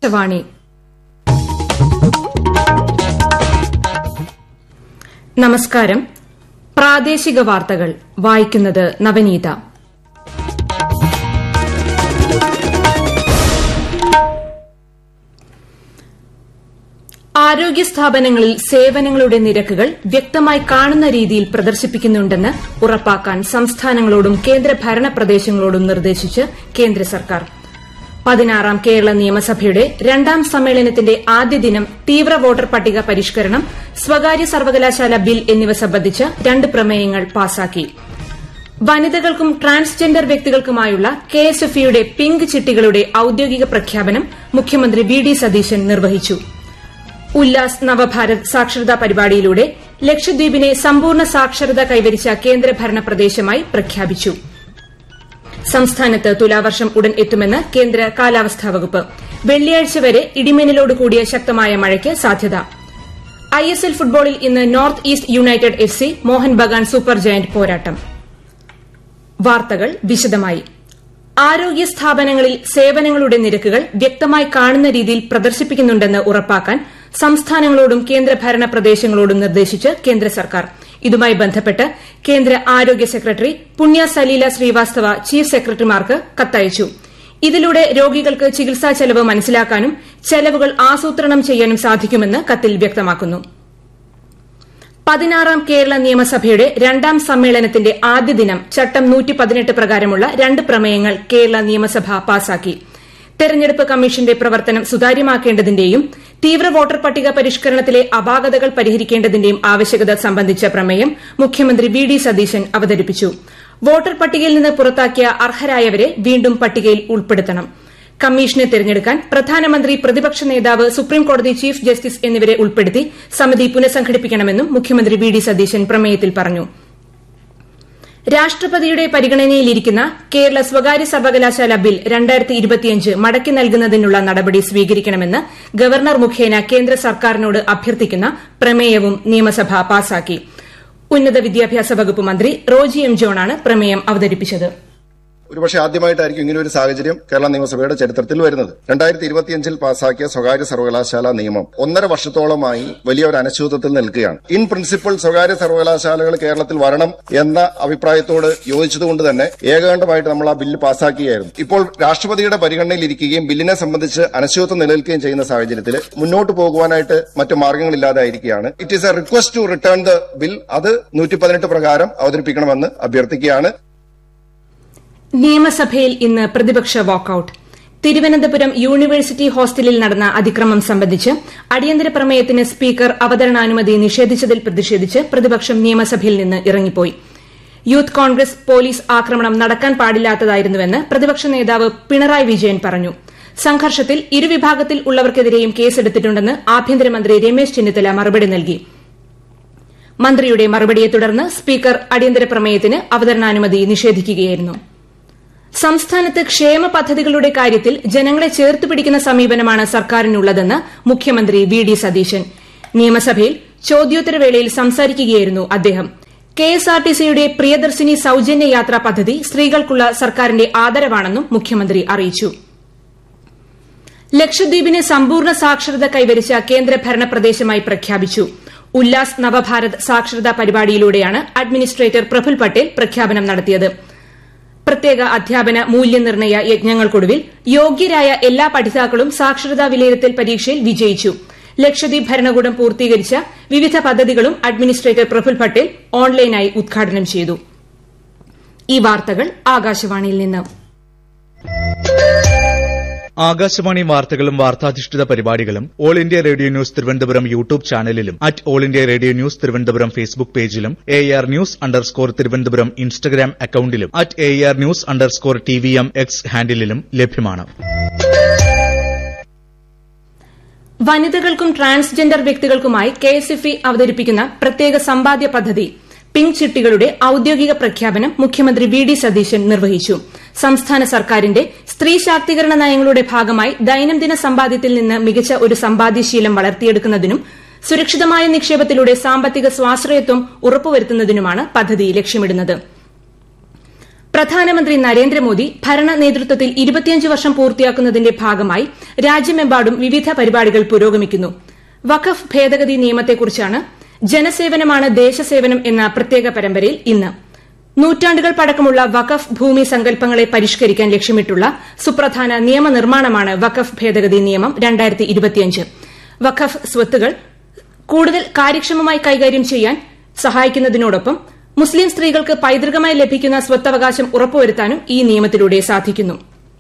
ആകാശവാണി നമസ്കാരം പ്രാദേശിക വാർത്തകൾ വായിക്കുന്നത് നവനീത ആരോഗ്യ സ്ഥാപനങ്ങളിൽ സേവനങ്ങളുടെ നിരക്കുകൾ വ്യക്തമായി കാണുന്ന രീതിയിൽ പ്രദർശിപ്പിക്കുന്നുണ്ടെന്ന് ഉറപ്പാക്കാൻ സംസ്ഥാനങ്ങളോടും കേന്ദ്രഭരണ പ്രദേശങ്ങളോടും നിർദ്ദേശിച്ച് കേന്ദ്ര സർക്കാർ പതിനാറാം കേരള നിയമസഭയുടെ രണ്ടാം സമ്മേളനത്തിന്റെ ആദ്യ ദിനം തീവ്ര വോട്ടർ പട്ടിക പരിഷ്കരണം സ്വകാര്യ സർവകലാശാല ബിൽ എന്നിവ സംബന്ധിച്ച് രണ്ട് പ്രമേയങ്ങൾ പാസാക്കി വനിതകൾക്കും ട്രാൻസ്ജെൻഡർ വ്യക്തികൾക്കുമായുള്ള കെ എസ് എഫ് ഇയുടെ പിങ്ക് ചിട്ടികളുടെ ഔദ്യോഗിക പ്രഖ്യാപനം മുഖ്യമന്ത്രി വി ഡി സതീശൻ നിർവഹിച്ചു ഉല്ലാസ് നവഭാരത് സാക്ഷരതാ പരിപാടിയിലൂടെ ലക്ഷദ്വീപിനെ സമ്പൂർണ്ണ സാക്ഷരത കൈവരിച്ച കേന്ദ്രഭരണ പ്രദേശമായി പ്രഖ്യാപിച്ചു സംസ്ഥാനത്ത് തുലാവർഷം ഉടൻ എത്തുമെന്ന് കേന്ദ്ര കാലാവസ്ഥാ വകുപ്പ് വെള്ളിയാഴ്ച വരെ ഇടിമിന്നലോട് കൂടിയ ശക്തമായ മഴയ്ക്ക് സാധ്യത ഐ എസ് എൽ ഫുട്ബോളിൽ ഇന്ന് North East United F C Mohun Bagan Super Giant പോരാട്ടം വാർത്തകൾ വിശദമായി ആരോഗ്യ സ്ഥാപനങ്ങളിൽ സേവനങ്ങളുടെ നിരക്കുകൾ വ്യക്തമായി കാണുന്ന രീതിയിൽ പ്രദർശിപ്പിക്കുന്നുണ്ടെന്ന് ഉറപ്പാക്കാൻ സംസ്ഥാനങ്ങളോടും കേന്ദ്രഭരണ പ്രദേശങ്ങളോടും നിർദ്ദേശിച്ച് കേന്ദ്ര സർക്കാർ ഇതുമായി ബന്ധപ്പെട്ട് കേന്ദ്ര ആരോഗ്യ സെക്രട്ടറി പുണ്യ സലീല ശ്രീവാസ്തവ ചീഫ് സെക്രട്ടറിമാർക്ക് കത്തയച്ചു ഇതിലൂടെ രോഗികൾക്ക് ചികിത്സാ ചെലവ് മനസ്സിലാക്കാനും ചെലവുകൾ ആസൂത്രണം ചെയ്യാനും സാധിക്കുമെന്ന് കത്തിൽ വ്യക്തമാക്കുന്നു പതിനാറാം കേരള നിയമസഭയുടെ രണ്ടാം സമ്മേളനത്തിന്റെ ആദ്യ ദിനം ചട്ടം പ്രകാരമുള്ള രണ്ട് പ്രമേയങ്ങൾ കേരള നിയമസഭ പാസാക്കി തെരഞ്ഞെടുപ്പ് കമ്മീഷന്റെ പ്രവർത്തനം സുതാര്യമാക്കേണ്ടതിന്റെയും തീവ്ര വോട്ടർ പട്ടിക പരിഷ്കരണത്തിലെ അപാകതകൾ പരിഹരിക്കേണ്ടതിന്റെയും ആവശ്യകത സംബന്ധിച്ച പ്രമേയം മുഖ്യമന്ത്രി വി ഡി സതീശൻ അവതരിപ്പിച്ചു വോട്ടർ പട്ടികയിൽ നിന്ന് പുറത്താക്കിയ അർഹരായവരെ വീണ്ടും പട്ടികയിൽ ഉൾപ്പെടുത്തണം കമ്മീഷനെ തെരഞ്ഞെടുക്കാൻ പ്രധാനമന്ത്രി പ്രതിപക്ഷ നേതാവ് സുപ്രീംകോടതി ചീഫ് ജസ്റ്റിസ് എന്നിവരെ ഉൾപ്പെടുത്തി സമിതി പുനഃസംഘടിപ്പിക്കണമെന്നും മുഖ്യമന്ത്രി വി ഡി സതീശൻ പ്രമേയത്തിൽ പറഞ്ഞു രാഷ്ട്രപതിയുടെ പരിഗണനയിലിരിക്കുന്ന കേരള സ്വകാര്യ സർവകലാശാല ബിൽ മടക്കി നൽകുന്നതിനുള്ള നടപടി സ്വീകരിക്കണമെന്ന് ഗവർണർ മുഖേന കേന്ദ്ര സർക്കാരിനോട് അഭ്യർത്ഥിക്കുന്ന പ്രമേയവും നിയമസഭ പാസാക്കി ഉന്നത വിദ്യാഭ്യാസ വകുപ്പ് മന്ത്രി റോജി എം ജോണാണ് പ്രമേയം അവതരിപ്പിച്ചത് ഒരുപക്ഷെ ആദ്യമായിട്ടായിരിക്കും ഇങ്ങനെ ഒരു സാഹചര്യം കേരള നിയമസഭയുടെ ചരിത്രത്തിൽ വരുന്നത് രണ്ടായിരത്തി ഇരുപത്തിയഞ്ചിൽ പാസാക്കിയ സ്വകാര്യ സർവകലാശാല നിയമം ഒന്നര വർഷത്തോളമായി വലിയ ഒരു അനിശ്ചിതത്വത്തിൽ നിൽക്കുകയാണ് ഇൻ പ്രിൻസിപ്പിൾ സ്വകാര്യ സർവകലാശാലകൾ കേരളത്തിൽ വരണം എന്ന അഭിപ്രായത്തോട് യോജിച്ചതുകൊണ്ട് തന്നെ ഏകകണ്ഠമായിട്ട് നമ്മൾ ആ ബില്ല് പാസാക്കിയായിരുന്നു ഇപ്പോൾ രാഷ്ട്രപതിയുടെ പരിഗണനയിൽ ഇരിക്കുകയും ബില്ലിനെ സംബന്ധിച്ച് അനിശ്ചിതത്വം നിലനിൽക്കുകയും ചെയ്യുന്ന സാഹചര്യത്തിൽ മുന്നോട്ട് പോകുവാനായിട്ട് മറ്റു മാർഗങ്ങളില്ലാതായിരിക്കുകയാണ് it is a request to return the bill അത് നൂറ്റി പതിനെട്ട് പ്രകാരം അവതരിപ്പിക്കണമെന്ന് അഭ്യർത്ഥിക്കുകയാണ് നിയമസഭയിൽ ഇന്ന് പ്രതിപക്ഷ വാക്കൌട്ട് തിരുവനന്തപുരം യൂണിവേഴ്സിറ്റി ഹോസ്റ്റലിൽ നടന്ന അതിക്രമം സംബന്ധിച്ച് അടിയന്തര പ്രമേയത്തിന് സ്പീക്കർ അവതരണാനുമതി നിഷേധിച്ചതിൽ പ്രതിഷേധിച്ച് പ്രതിപക്ഷം നിയമസഭയിൽ നിന്ന് ഇറങ്ങിപ്പോയി യൂത്ത് കോൺഗ്രസ് പോലീസ് ആക്രമണം നടക്കാൻ പാടില്ലാത്തതായിരുന്നുവെന്ന് പ്രതിപക്ഷ നേതാവ് പിണറായി വിജയൻ പറഞ്ഞു സംഘർഷത്തിൽ ഇരുവിഭാഗത്തിൽ ഉള്ളവർക്കെതിരെയും കേസെടുത്തിട്ടുണ്ടെന്ന് ആഭ്യന്തരമന്ത്രി രമേശ് ചെന്നിത്തല മറുപടി നൽകി മന്ത്രിയുടെ മറുപടിയെ തുടർന്ന് സ്പീക്കർ അടിയന്തര പ്രമേയത്തിന് അവതരണാനുമതി നിഷേധിക്കുകയായിരുന്നു സംസ്ഥാനത്ത് ക്ഷേമ പദ്ധതികളുടെ കാര്യത്തിൽ ജനങ്ങളെ ചേർത്ത് പിടിക്കുന്ന സമീപനമാണ് സർക്കാരിനുള്ളതെന്ന് മുഖ്യമന്ത്രി വി ഡി സതീശൻ നിയമസഭയിൽ ചോദ്യോത്തരവേളയിൽ സംസാരിക്കുകയായിരുന്നു അദ്ദേഹം കെഎസ്ആർടിസിയുടെ പ്രിയദർശിനി സൌജന്യ യാത്രാ പദ്ധതി സ്ത്രീകൾക്കുള്ള സർക്കാരിന്റെ ആദരവാണെന്നും മുഖ്യമന്ത്രി അറിയിച്ചു ലക്ഷദ്വീപിന് സമ്പൂർണ്ണ സാക്ഷരത കൈവരിച്ച കേന്ദ്രഭരണ പ്രദേശമായി പ്രഖ്യാപിച്ചു ഉല്ലാസ് നവഭാരത് സാക്ഷരതാ പരിപാടിയിലൂടെയാണ് അഡ്മിനിസ്ട്രേറ്റർ പ്രഫുൽ പട്ടേൽ പ്രഖ്യാപനം നടത്തിയത് പ്രത്യേക അധ്യാപന മൂല്യനിർണ്ണയ യജ്ഞങ്ങൾക്കൊടുവിൽ യോഗ്യരായ എല്ലാ പഠിതാക്കളും സാക്ഷരതാ വിലയിരുത്തൽ പരീക്ഷയിൽ വിജയിച്ചു ലക്ഷദ്വീപ് ഭരണകൂടം പൂർത്തീകരിച്ച വിവിധ പദ്ധതികളും അഡ്മിനിസ്ട്രേറ്റർ പ്രഫുൽ പട്ടേൽ ഓൺലൈനായി ഉദ്ഘാടനം ചെയ്തു ഈ വാർത്തകൾ ആകാശവാണിയിൽ നിന്ന് ആകാശവാണി വാർത്തകളും വാർത്താധിഷ്ഠിത പരിപാടികളും All India Radio news Thiruvananthapuram YouTube ചാനലിലും at All India Radio news Thiruvananthapuram Facebook പേജിലും A R news underscore Thiruvananthapuram Instagram അക്കൌണ്ടിലും at A R news underscore T V M X ഹാൻഡിലും ലഭ്യമാണ് വനിതകൾക്കും ട്രാൻസ്ജെൻഡർ വ്യക്തികൾക്കുമായി കെ എസ് എഫ് ഇ അവതരിപ്പിക്കുന്ന പ്രത്യേക സമ്പാദ്യ പദ്ധതി പിങ്ക് ചിട്ടികളുടെ ഔദ്യോഗിക പ്രഖ്യാപനം മുഖ്യമന്ത്രി വി ഡി സതീശൻ നിർവഹിച്ചു സംസ്ഥാന സർക്കാരിന്റെ സ്ത്രീ ശാക്തീകരണ നയങ്ങളുടെ ഭാഗമായി ദൈനംദിന സമ്പാദ്യത്തിൽ നിന്ന് മികച്ച ഒരു സമ്പാദ്യശീലം വളർത്തിയെടുക്കുന്നതിനും സുരക്ഷിതമായ നിക്ഷേപത്തിലൂടെ സാമ്പത്തിക സ്വാശ്രയത്വം ഉറപ്പുവരുത്തുന്നതിനുമാണ് പദ്ധതി ലക്ഷ്യമിടുന്നത് പ്രധാനമന്ത്രി നരേന്ദ്രമോദി ഭരണ നേതൃത്വത്തിൽ ഇരുപത്തിയഞ്ച് വർഷം പൂർത്തിയാക്കുന്നതിന്റെ ഭാഗമായി രാജ്യമെമ്പാടും വിവിധ പരിപാടികൾ പുരോഗമിക്കുന്നു വഖഫ് ഭേദഗതി നിയമത്തെക്കുറിച്ചാണ് ജനസേവനമാണ് ദേശസേവനം എന്ന പ്രത്യേക പരമ്പരയിൽ ഇന്ന് നൂറ്റാണ്ടുകൾ പഴക്കമുള്ള വഖഫ് ഭൂമി സങ്കല്പങ്ങളെ പരിഷ്കരിക്കാൻ ലക്ഷ്യമിട്ടുള്ള സുപ്രധാന നിയമനിർമ്മാണമാണ് വഖഫ് ഭേദഗതി നിയമം വഖഫ് സ്വത്തുകൾ കൂടുതൽ കാര്യക്ഷമമായി കൈകാര്യം ചെയ്യാൻ സഹായിക്കുന്നതിനോടൊപ്പം മുസ്ലിം സ്ത്രീകൾക്ക് പൈതൃകമായി ലഭിക്കുന്ന സ്വത്തവകാശം ഉറപ്പുവരുത്താനും ഈ നിയമത്തിലൂടെ സാധിക്കുന്നു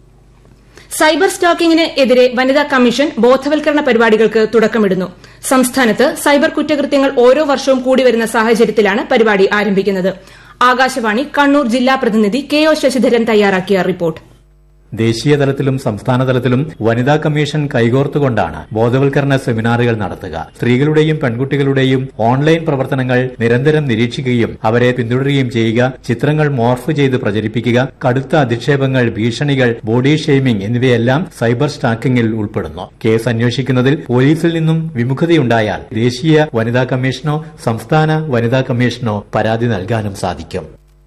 സൈബർ സ്റ്റാക്കിംഗിന് എതിരെ വനിതാ കമ്മീഷൻ ബോധവൽക്കരണ പരിപാടികൾക്ക് തുടക്കമിടുന്നു സംസ്ഥാനത്ത് സൈബർ കുറ്റകൃത്യങ്ങൾ ഓരോ വർഷവും കൂടിവരുന്ന സാഹചര്യത്തിലാണ് പരിപാടി ആരംഭിക്കുന്നത് ആകാശവാണി കണ്ണൂർ ജില്ലാ പ്രതിനിധി കെ ഒ ശശിധരൻ തയ്യാറാക്കിയ റിപ്പോർട്ട് ദേശീയ തലത്തിലും സംസ്ഥാന തലത്തിലും വനിതാ കമ്മീഷൻ കൈകോർത്തുകൊണ്ടാണ് ബോധവൽക്കരണ സെമിനാറുകൾ നടത്തുക സ്ത്രീകളുടെയും പെൺകുട്ടികളുടെയും ഓൺലൈൻ പ്രവർത്തനങ്ങൾ നിരന്തരം നിരീക്ഷിക്കുകയും അവരെ പിന്തുടരുകയും ചെയ്യുക ചിത്രങ്ങൾ മോർഫ് ചെയ്ത് പ്രചരിപ്പിക്കുക കടുത്ത അധിക്ഷേപങ്ങൾ ഭീഷണികൾ ബോഡി ഷെയ്മിംഗ് എന്നിവയെല്ലാം സൈബർ സ്റ്റാക്കിംഗിൽ ഉൾപ്പെടുന്നു കേസ് അന്വേഷിക്കുന്നതിൽ പോലീസിൽ നിന്നും വിമുഖതയുണ്ടായാൽ ദേശീയ വനിതാ കമ്മീഷനോ സംസ്ഥാന വനിതാ കമ്മീഷനോ പരാതി നൽകാനും സാധിക്കും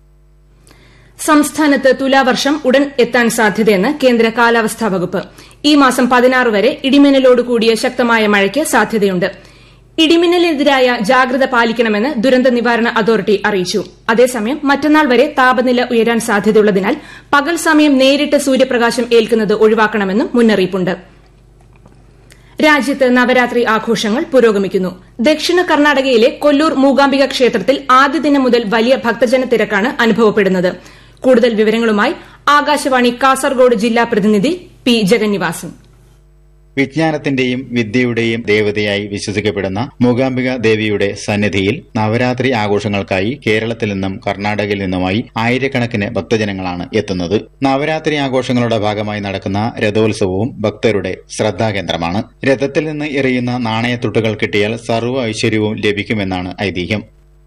സംസ്ഥാനത്ത് തുലാവർഷം ഉടൻ എത്താൻ സാധ്യതയെന്ന് കേന്ദ്ര കാലാവസ്ഥാ വകുപ്പ് ഈ മാസം പതിനാറ് വരെ ഇടിമിന്നലോട് കൂടിയ ശക്തമായ മഴയ്ക്ക് സാധ്യതയുണ്ട് ഇടിമിന്നലിനെതിരായ ജാഗ്രത പാലിക്കണമെന്ന് ദുരന്ത നിവാരണ അതോറിറ്റി അറിയിച്ചു അതേസമയം മറ്റന്നാൾ വരെ താപനില ഉയരാൻ സാധ്യതയുള്ളതിനാൽ പകൽ സമയം നേരിട്ട് സൂര്യപ്രകാശം ഏൽക്കുന്നത് ഒഴിവാക്കണമെന്നും മുന്നറിയിപ്പുണ്ട് രാജ്യത്ത് നവരാത്രി ആഘോഷങ്ങൾ പുരോഗമിക്കുന്നു ദക്ഷിണ കർണാടകയിലെ കൊല്ലൂർ മൂകാംബിക ക്ഷേത്രത്തിൽ ആദ്യ ദിനം മുതൽ വലിയ ഭക്തജന തിരക്കാണ് അനുഭവപ്പെടുന്നത് കൂടുതൽ വിവരങ്ങളുമായി ആകാശവാണി കാസർഗോഡ് ജില്ലാ പ്രതിനിധി പി ജഗന്നിവാസൻ വിജ്ഞാനത്തിന്റെയും വിദ്യയുടെയും ദേവതയായി വിശ്വസിക്കപ്പെടുന്ന മൂകാംബിക ദേവിയുടെ സന്നിധിയിൽ നവരാത്രി ആഘോഷങ്ങൾക്കായി കേരളത്തിൽ നിന്നും കർണാടകയിൽ നിന്നുമായി ആയിരക്കണക്കിന് ഭക്തജനങ്ങളാണ് എത്തുന്നത് നവരാത്രി ആഘോഷങ്ങളുടെ ഭാഗമായി നടക്കുന്ന രഥോത്സവവും ഭക്തരുടെ ശ്രദ്ധാകേന്ദ്രമാണ് രഥത്തിൽ നിന്ന് എറിയുന്ന നാണയത്തുട്ടുകൾ കിട്ടിയാൽ സർവ്വ ഐശ്വര്യവും ലഭിക്കുമെന്നാണ് ഐതിഹ്യം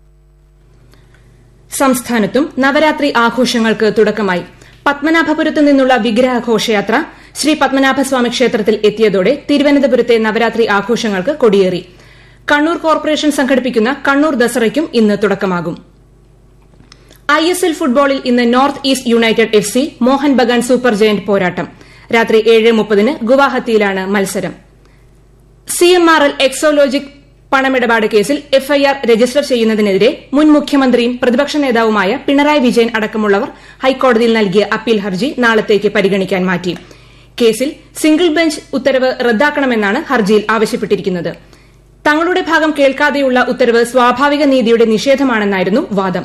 സംസ്ഥാനത്തും നവരാത്രി ആഘോഷങ്ങൾക്ക് തുടക്കമായി പത്മനാഭപുരത്ത് നിന്നുള്ള വിഗ്രഹ ഘോഷയാത്ര ശ്രീ പത്മനാഭസ്വാമി ക്ഷേത്രത്തിൽ എത്തിയതോടെ തിരുവനന്തപുരത്തെ നവരാത്രി ആഘോഷങ്ങൾക്ക് കൊടിയേറി കണ്ണൂർ കോർപ്പറേഷൻ സംഘടിപ്പിക്കുന്ന കണ്ണൂർ ദസറയ്ക്കും ഇന്ന് തുടക്കമാകും ഐ എസ് എൽ ഫുട്ബോളിൽ ഇന്ന് North East United F C Mohun Bagan Super Giant പോരാട്ടം രാത്രി ഏഴ് മുപ്പതിന് ഗുവാഹത്തിയിലാണ് മത്സരം C M R L Exalogic പണമിടപാട് കേസിൽ എഫ്ഐആർ രജിസ്റ്റർ ചെയ്യുന്നതിനെതിരെ മുൻ മുഖ്യമന്ത്രിയും പ്രതിപക്ഷ നേതാവുമായ പിണറായി വിജയൻ അടക്കമുള്ളവർ ഹൈക്കോടതിയിൽ നൽകിയ അപ്പീൽ ഹർജി നാളത്തേക്ക് പരിഗണിക്കാൻ മാറ്റി കേസിൽ സിംഗിൾ ബെഞ്ച് ഉത്തരവ് റദ്ദാക്കണമെന്നാണ് ഹർജിയിൽ ആവശ്യപ്പെട്ടിരിക്കുന്നത് തങ്ങളുടെ ഭാഗം കേൾക്കാതെയുള്ള ഉത്തരവ് സ്വാഭാവിക നീതിയുടെ നിഷേധമാണെന്നായിരുന്നു വാദം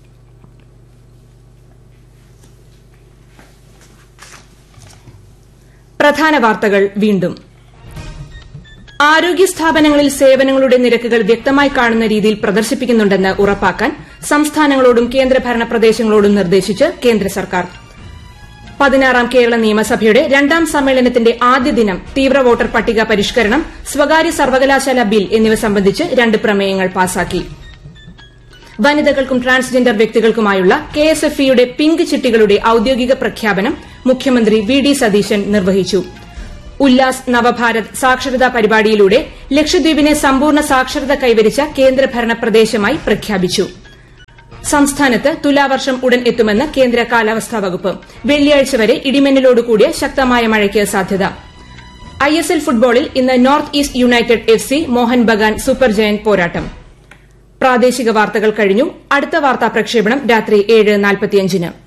പ്രധാന വാർത്തകൾ വീണ്ടും ആരോഗ്യ സ്ഥാപനങ്ങളിൽ സേവനങ്ങളുടെ നിരക്കുകൾ വ്യക്തമായി കാണുന്ന രീതിയിൽ പ്രദർശിപ്പിക്കുന്നുണ്ടെന്ന് ഉറപ്പാക്കാൻ സംസ്ഥാനങ്ങളോടും കേന്ദ്രഭരണ പ്രദേശങ്ങളോടും നിർദ്ദേശിച്ച് കേന്ദ്ര സർക്കാർ പതിനാറാം കേരള നിയമസഭയുടെ രണ്ടാം സമ്മേളനത്തിന്റെ ആദ്യ ദിനം തീവ്ര വോട്ടർ പട്ടിക പരിഷ്കരണം സ്വകാര്യ സർവകലാശാല ബിൽ എന്നിവ സംബന്ധിച്ച് രണ്ട് പ്രമേയങ്ങൾ പാസാക്കി വനിതകൾക്കും ട്രാൻസ്ജെൻഡർ വ്യക്തികൾക്കുമായുള്ള കെ എസ് എഫ് ഇയുടെ പിങ്ക് ചിട്ടികളുടെ ഔദ്യോഗിക പ്രഖ്യാപനം മുഖ്യമന്ത്രി വി ഡി സതീശൻ നിർവഹിച്ചു ഉല്ലാസ് നവഭാരത് സാക്ഷരതാ പരിപാടിയിലൂടെ ലക്ഷദ്വീപിനെ സമ്പൂർണ്ണ സാക്ഷരത കൈവരിച്ച കേന്ദ്രഭരണ പ്രദേശമായി പ്രഖ്യാപിച്ചു സംസ്ഥാനത്ത് തുലാവർഷം ഉടൻ എത്തുമെന്ന് കേന്ദ്ര കാലാവസ്ഥാ വകുപ്പ് വെള്ളിയാഴ്ച വരെ ഇടിമിന്നലോടുകൂടിയ ശക്തമായ മഴയ്ക്ക് സാധ്യത ഐ എസ് എൽ ഫുട്ബോളിൽ ഇന്ന് North East United F C Mohun Bagan Super Giant പോരാട്ടം പ്രാദേശിക വാർത്തകൾ കഴിഞ്ഞു അടുത്ത വാർത്താ പ്രക്ഷേപണം രാത്രി ഏഴ് നാൽപ്പത്തിയഞ്ചിന്